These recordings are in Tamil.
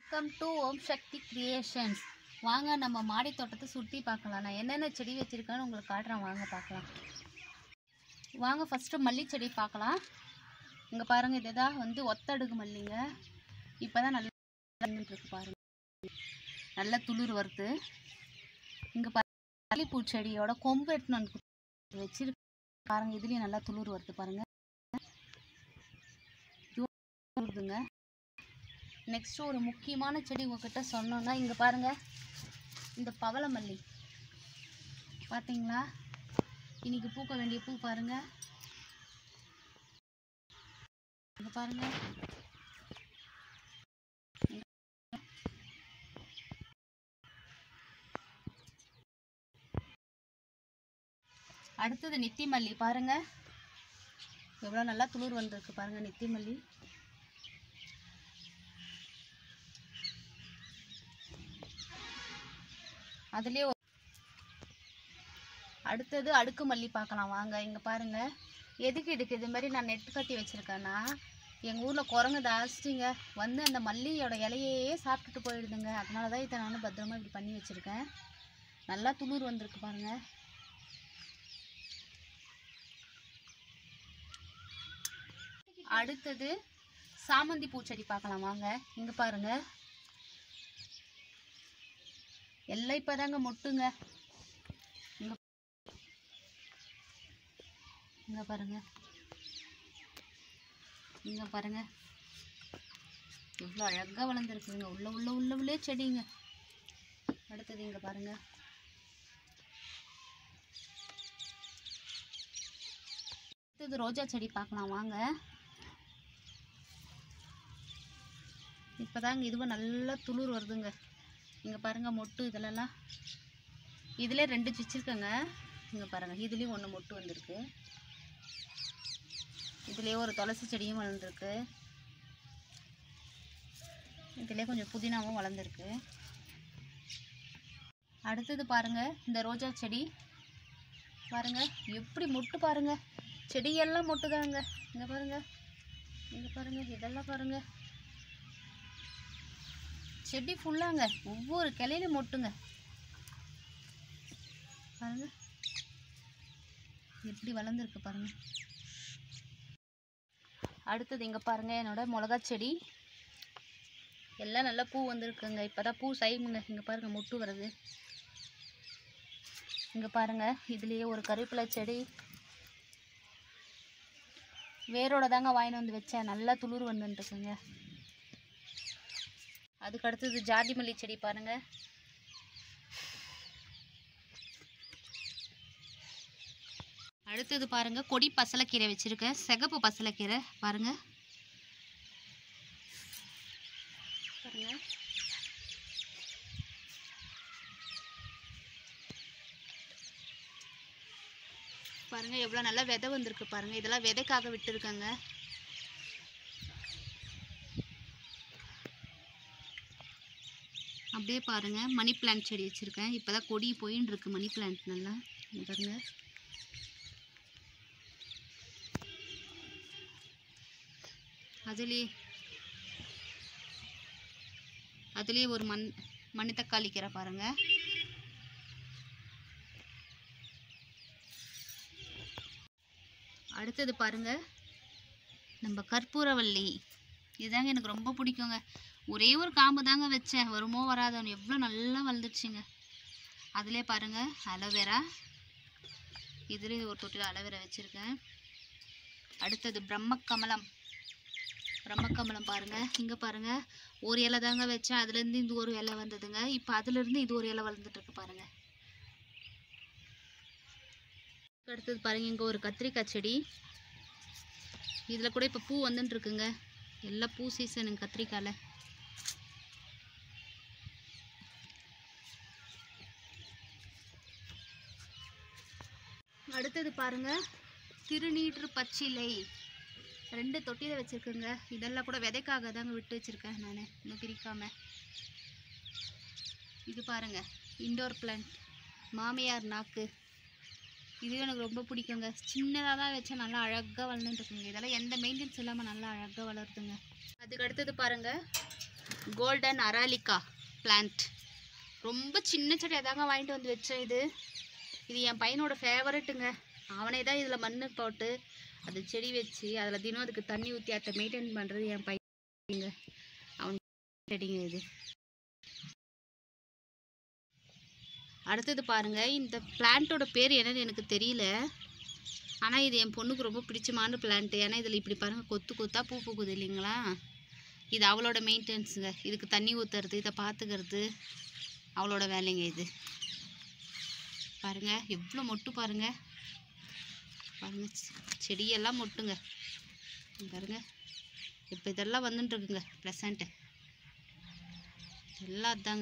welcome to Om Sakthi creations வாங்க நம்ம மாடி தோட்டத்தை சுற்றி பார்க்கலாம் நான் என்னென்ன செடி வச்சுருக்கேன்னு உங்களுக்கு காட்டுறேன் வாங்க பார்க்கலாம் வாங்க ஃபஸ்ட்டு மல்லி செடி பார்க்கலாம் இங்கே பாருங்கள் இதுதான் வந்து ஒத்தடுகு மல்லிங்க இப்போ தான் நல்லா வந்துட்டு இருக்கு பாருங்க நல்ல துளிர் வருது இங்கே பாருங்க மல்லிப்பூ செடியோட கொம்பு எடுத்துன்னு வந்து வச்சிருக்கு பாருங்க இதுலேயும் நல்லா துளிர் வருது பாருங்க இதுவும் வருதுங்க நெக்ஸ்ட் ஒரு முக்கியமான செடி உங்ககிட்ட சொன்னோன்னா இங்கே பாருங்க இந்த பவளமல்லி பார்த்தீங்களா இன்னைக்கு பூக்க வேண்டிய பூ பாருங்க இங்க பாருங்க அடுத்தது நித்தி மல்லி பாருங்க எவ்வளோ நல்லா துளிர் வந்திருக்கு பாருங்க நித்தி மல்லி அதுலேயே ஒரு- அடுத்தது அடுக்கு மல்லி பார்க்கலாம் வாங்க இங்கே பாருங்க எதுக்கு இதுக்கு இது மாதிரி நான் நெட் கட்டி வச்சுருக்கேன்னா எங்கள் ஊரில் குரங்கு ஜாஸ்திங்க வந்து அந்த மல்லியோட இலையே சாப்பிட்டுட்டு போயிடுதுங்க அதனால தான் இதை நான் பத்திரமா இப்படி பண்ணி வச்சுருக்கேன் நல்லா துளிர் வந்திருக்கு பாருங்க அடுத்தது சாமந்தி பூச்செடி பார்க்கலாம் வாங்க இங்கே பாருங்க எல்லாம் இப்போதாங்க மொட்டுங்க இங்க இங்க பாருங்க இங்க பாருங்க எவ்வளோ அழகாக வளர்ந்துருக்குதுங்க உள்ள உள்ள உள்ள உள்ளே செடிங்க அடுத்தது இங்க பாருங்க அடுத்தது ரோஜா செடி பார்க்கலாம் வாங்க இப்போதாங்க இதுவும் நல்லா துளிர் வருதுங்க இங்கே பாருங்கள் மொட்டு இதிலலாம் இதிலே ரெண்டு வச்சுருக்கேங்க இங்கே பாருங்கள் இதுலேயும் ஒன்று மொட்டு வந்திருக்கு இதுலேயே ஒரு துளசி செடியும் வளர்ந்துருக்கு இதுலேயே கொஞ்சம் புதினாவும் வளர்ந்துருக்கு அடுத்தது பாருங்கள் இந்த ரோஜா செடி பாருங்க எப்படி மொட்டு பாருங்க செடியெல்லாம் மொட்டுதாங்க இங்கே பாருங்க இங்கே பாருங்க இதெல்லாம் பாருங்க செடி ஃபுல்லாங்க ஒவ்வொரு கிளையிலும் மொட்டுங்க பாருங்க எப்படி வளர்ந்துருக்கு பாருங்க அடுத்தது இங்கே பாருங்க என்னோட மிளகா செடி எல்லாம் நல்லா பூ வந்திருக்குங்க இப்போதான் பூ சைமுங்க இங்கே பாருங்க மொட்டு வருது இங்கே பாருங்க இதுலேயே ஒரு கருவேப்பிலை செடி வேரோட தாங்க வாங்கிட்டு வந்து வச்சேன் நல்லா துளிர் வந்துட்டுருக்குங்க அதுக்கு அடுத்தது ஜாதி மல்லி செடி பாருங்க அடுத்தது பாருங்க கொடி பசலைக்கீரை வச்சிருக்கேன் சிகப்பு பசலைக்கீரை பாருங்க பாருங்க பாருங்க எவ்வளோ நல்லா விதை வந்திருக்கு பாருங்க இதெல்லாம் விதைக்காக விட்டுருக்கேங்க அப்படியே பாருங்க மணி பிளான்ட் செடி வச்சுருக்கேன் இப்போ தான் கொடி போயின்னு இருக்கு மணி பிளான்ட் நல்லா இங்க பாருங்க அதுலேயே அதுலேயே ஒரு மண் மணி தக்காளி கீரை பாருங்க அடுத்தது பாருங்க நம்ம கற்பூரவள்ளி இதுதாங்க எனக்கு ரொம்ப பிடிக்குங்க ஒரே ஒரு காம்பு தாங்க வச்சேன் வருமோ வராதோன்னு எவ்வளோ நல்லா வளர்ந்துருச்சுங்க அதிலே பாருங்க அலோவேரா இதுலேயே ஒரு தொட்டியில் அலோவேரா வச்சுருக்கேன் அடுத்தது பிரம்மக்கமலம் பிரம்மக்கமலம் பாருங்க இங்கே பாருங்க ஒரு இலை தாங்க வச்சேன் அதுலேருந்து இந்த ஒரு இலை வந்ததுங்க இப்போ அதுலேருந்து இது ஒரு இலை வளர்ந்துட்டு இருக்கு பாருங்க அடுத்தது பாருங்க இங்கே ஒரு கத்திரிக்காய் செடி இதில் கூட இப்போ பூ வந்துட்டு இருக்குங்க எல்லாம் பூ சீசனுங்க கத்திரிக்காயில் அடுத்தது பாருங்க திருநீற்று பச்சிலை ரெண்டு தொட்டியில் வச்சுருக்குங்க இதெல்லாம் கூட விதைக்காக தாங்க விட்டு வச்சுருக்கேன் நான் இன்னும் பிரிக்காம இது பாருங்க இண்டோர் பிளான்ட் மாமியார் நாக்கு இது எனக்கு ரொம்ப பிடிக்குங்க சின்னதாக தான் வச்சா நல்லா அழகாக வளர்ந்துட்டு இருக்குங்க இதெல்லாம் எந்த மெயின்டெனன்ஸ் இல்லாமல் நல்லா அழகாக வளருதுங்க அதுக்கு அடுத்தது பாருங்க கோல்டன் அராலிகா பிளான்ட் ரொம்ப சின்ன செடியாக தாங்க வாங்கிட்டு வந்து வச்சேன் இது இது என் பையனோட ஃபேவரட்டுங்க அவனே தான் இதில் மண் போட்டு அது செடி வச்சு அதில் தினம் அதுக்கு தண்ணி ஊற்றி அதை மெயின்டைன் பண்ணுறது என் பையங்க அவன் செடிங்க இது அடுத்தது பாருங்க இந்த பிளான்ட்டோட பேர் என்னன்னு எனக்கு தெரியல ஆனால் இது என் பொண்ணுக்கு ரொம்ப பிடிச்சமான பிளான்ட் ஏன்னா இதில் இப்படி பாருங்க கொத்து கொத்தா பூ பூக்குது இல்லைங்களா இது அவளோட மெயின்டெனன்ஸுங்க இதுக்கு தண்ணி ஊற்றுறது இதை பார்த்துக்கிறது அவளோட வேலைங்க இது பாருங்க எவ்வளோ மொட்டு பாருங்க பாருங்க செ- செடியெல்லாம் மொட்டுங்க இங்க பாருங்க இப்போ இதெல்லாம் வந்துட்டு இருக்குங்க ப்ரெசண்ட்டு எல்லாம் அதாங்க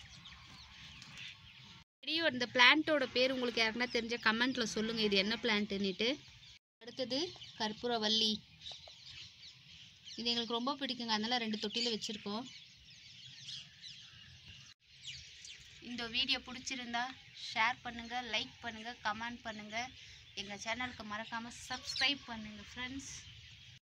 செடியோட இந்த பிளான்ட்டோட பேர் உங்களுக்கு யாருன்னா தெரிஞ்ச கமெண்ட்ல சொல்லுங்க இது என்ன பிளான்ட்டுன்னுட்டு அடுத்தது கற்பூரவல்லி இது எங்களுக்கு ரொம்ப பிடிக்குங்க அதனால ரெண்டு தொட்டியில் வச்சுருக்கோம் இந்த வீடியோ பிடிச்சிருந்தா ஷேர் பண்ணுங்கள் லைக் பண்ணுங்கள் கமெண்ட் பண்ணுங்கள் எங்கள் சேனலுக்கு மறக்காமல் சப்ஸ்கிரைப் பண்ணுங்கள் ஃப்ரெண்ட்ஸ்